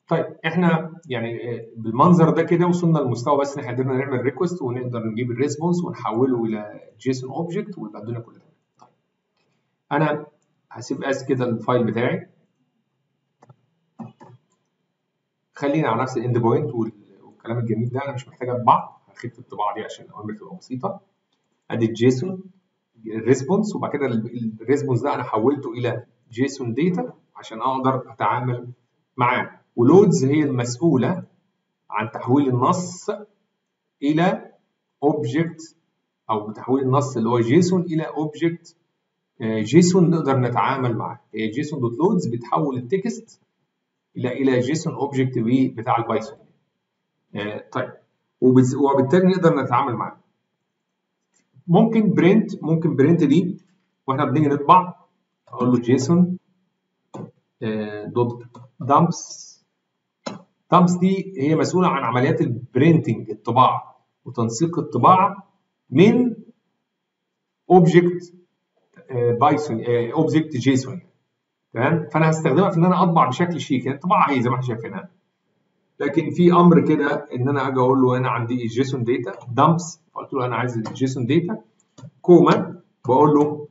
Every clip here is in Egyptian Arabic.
طيب احنا يعني بالمنظر ده كده وصلنا لمستوى بس ان احنا قدرنا نعمل ريكوست ونقدر نجيب الريسبونس ونحوله الى جيسون اوبجكت ويبقى الدنيا كلها تمام. طيب انا هسيب اس كده الفايل بتاعي خلينا على نفس الاند بوينت والكلام الجميل ده انا مش محتاج اطبع هخف الطباعه دي عشان الاوامر تبقى بسيطه ادي الجيسون الريسبونس وبعد كده الريسبونس ده انا حولته الى جيسون داتا عشان اقدر اتعامل معاه ولودز هي المسؤوله عن تحويل النص الى اوبجكت او تحويل النص اللي هو جيسون الى اوبجكت جيسون نقدر نتعامل معاه هي جيسون دوت لودز بتحول التكست الى الى جيسون اوبجكت بتاع البايثون طيب وبالتالي نقدر نتعامل معاه ممكن برنت ممكن برنت دي واحنا بنيجي نطبع اقول له جيسون دوت دامبس دامبس دي هي مسؤوله عن عمليات البرينتنج الطباعه وتنسيق الطباعه من اوبجكت بايثون اوبجكت جيسون تمام فانا هستخدمها في ان انا اطبع بشكل شيك يعني الطباعه هي زي ما احنا شايفينها لكن في امر كده ان انا اجي اقول له انا عندي جيسون داتا دامبس قلت له انا عايز الجيسون داتا كوما بقول له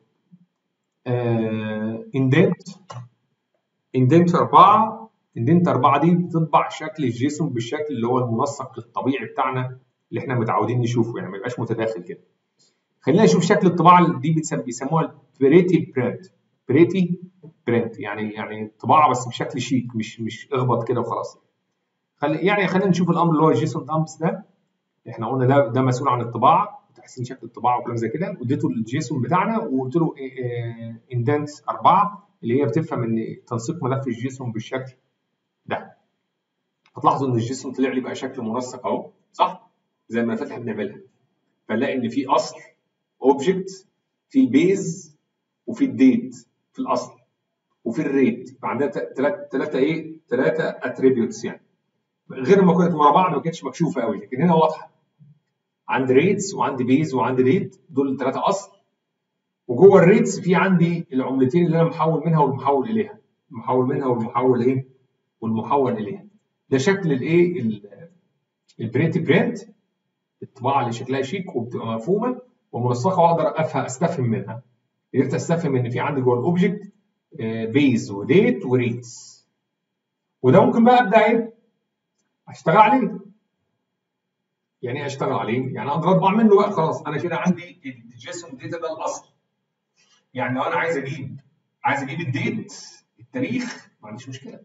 اندنت اندنت 4 اندنت 4 دي بتطبع شكل الجيسون بالشكل اللي هو المنسق الطبيعي بتاعنا اللي احنا متعودين نشوفه يعني ما يبقاش متداخل كده خلينا نشوف شكل الطباعه دي بيسموها بريتي برنت بريتي برنت يعني يعني طباعه بس بشكل شيك مش مش اخبط كده وخلاص خلي يعني خلينا نشوف الامر اللي هو جيسون دامبس ده احنا قلنا ده ده مسؤول عن الطباعه وتحسين شكل الطباعه وكلام زي كده واديته الجيسون بتاعنا وقلت له اندنت 4 اللي هي بتفهم ان تنسيق ملف الجيسون بالشكل ده هتلاحظوا ان الجيسون طلع لي بقى شكل منسق اهو صح زي الملفات اللي احنا بنعملها فنلاقي ان في اصل اوبجكت في البيز وفي الديت في الاصل وفي الريت يبقى عندنا ثلاثه ثلاثه ايه ثلاثه اتريبيوتس يعني غير ما كانت ورا بعض ما كانتش مكشوفه قوي لكن هنا واضحه عندي ريتس وعندي بيز وعندي ريت دول ثلاثه اصل وجوه الريتس في عندي العملتين اللي انا محول منها والمحول اليها المحول منها والمحول ايه والمحول اليها ده شكل الايه البرنت برنت الطباعه اللي شكلها شيك وبتبقى مفهومه ومنسقه واقدر افهم استفهم منها قدرت استفهم ان في عندي جوه الاوبجكت بيز وديت وريتس وده ممكن بقى ابدا ايه اشتغل عليه يعني ايه اشتغل عليه يعني اقدر اطبع منه بقى خلاص انا كده عندي الجيسون داتا ده الاصل يعني لو انا عايز اجيب عايز اجيب الديت التاريخ ما عنديش مشكله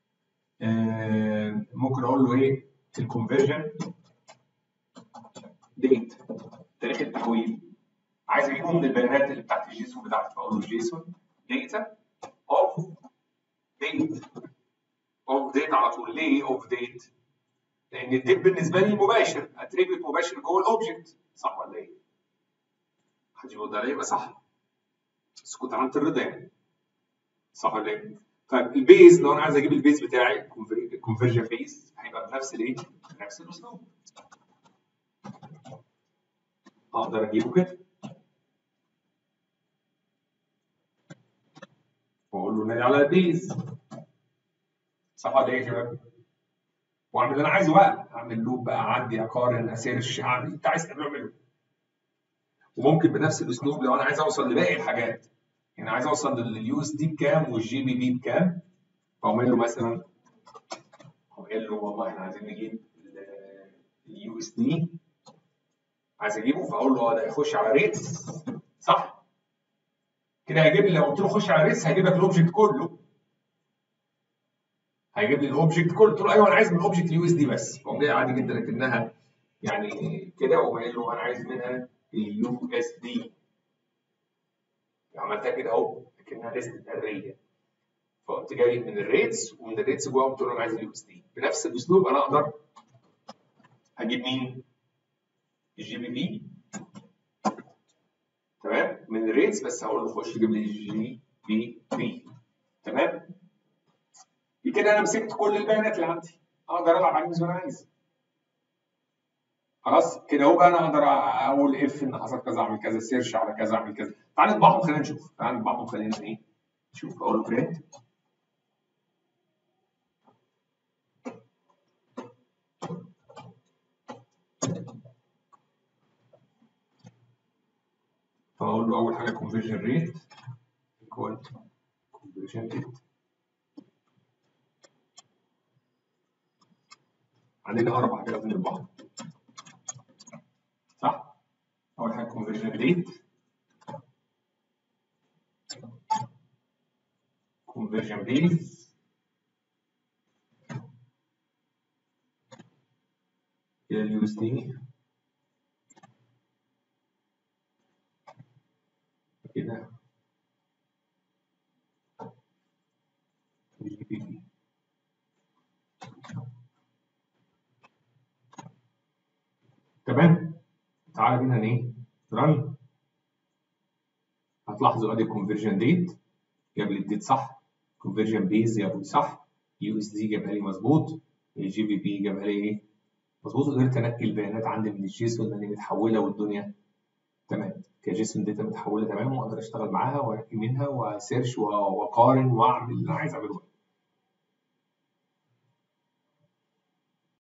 آه ممكن اقول له ايه في الكونفرجن ديت تاريخ التحويل عايز اجيبه من البيانات اللي بتاعت الجيسون بتاعتي فاقول له جيسون داتا اوف ديت اوف ديت على طول ليه اوف ديت؟ لان الديت بالنسبه لي مباشر اتريبيوت مباشر جوه الاوبجكت صح ولا ايه؟ حد يرد عليا يبقى صح بس كنت عملت الرضا يعني صح ولا ايه؟ طيب البيز لو انا عايز اجيب البيز بتاعي الكونفرجن بيز هيبقى بنفس الايه؟ بنفس الاسلوب اقدر اجيبه كده واقول له نادي على البيز صح ولا ايه يا شباب؟ واعمل اللي انا عايزه بقى اعمل لوب بقى اعدي اقارن اسيرش اعمل انت عايز تعمله وممكن بنفس الاسلوب لو انا عايز اوصل لباقي الحاجات يعني عايز اوصل لليو اس دي بكام والجي بي بي بكام فاقوم له مثلا اقول له والله احنا عايزين نجيب اليو اس دي عايز اجيبه فاقول له ده يخش على ريتس صح كده هيجيب لي لو قلت له خش على ريتس هيجيب لك الاوبجكت كله هيجيب لي الاوبجكت كله قلت له ايوه انا عايز من الاوبجكت اليو اس دي بس فقوم جاي عادي جدا لكنها يعني كده وقوم قايل له انا عايز منها اليو اس دي عملتها كده اهو لكنها ليست اريه فقمت جاي من الريتس ومن الريتس جوه قلت له انا عايز اليو اس دي بنفس الاسلوب انا اقدر هجيب مين؟ الجي بي بي تمام من الريتس بس هقول له خش جيب لي الجي بي بي تمام بكده انا مسكت كل البيانات اللي عندي اقدر العب عليهم زي ما انا عايز خلاص كده اهو بقى انا اقدر اقول اف ان حصل كذا اعمل كذا سيرش على كذا اعمل كذا تعال نطبعهم خلينا نشوف تعال نطبعهم خلينا ايه نشوف اقول له برنت له اول حاجه conversion rate equal conversion rate عندنا اربع حاجات من بعض صح اول حاجه conversion rate conversion base الى اليو اس دي كده جي بي بي تمام تعالى بينا ايه رن هتلاحظوا ادي الكونفرجن ديت جاب لي الديت صح كونفرجن بيز جابوا لي صح يو اس دي جابها لي مظبوط الجي بي بي جابها لي ايه مظبوط قدرت انقي البيانات عندي من الجيسون لان متحوله والدنيا تمام كجيسون داتا متحوله تمام واقدر اشتغل معاها وانقي منها وسيرش واقارن واعمل اللي انا عايز اعمله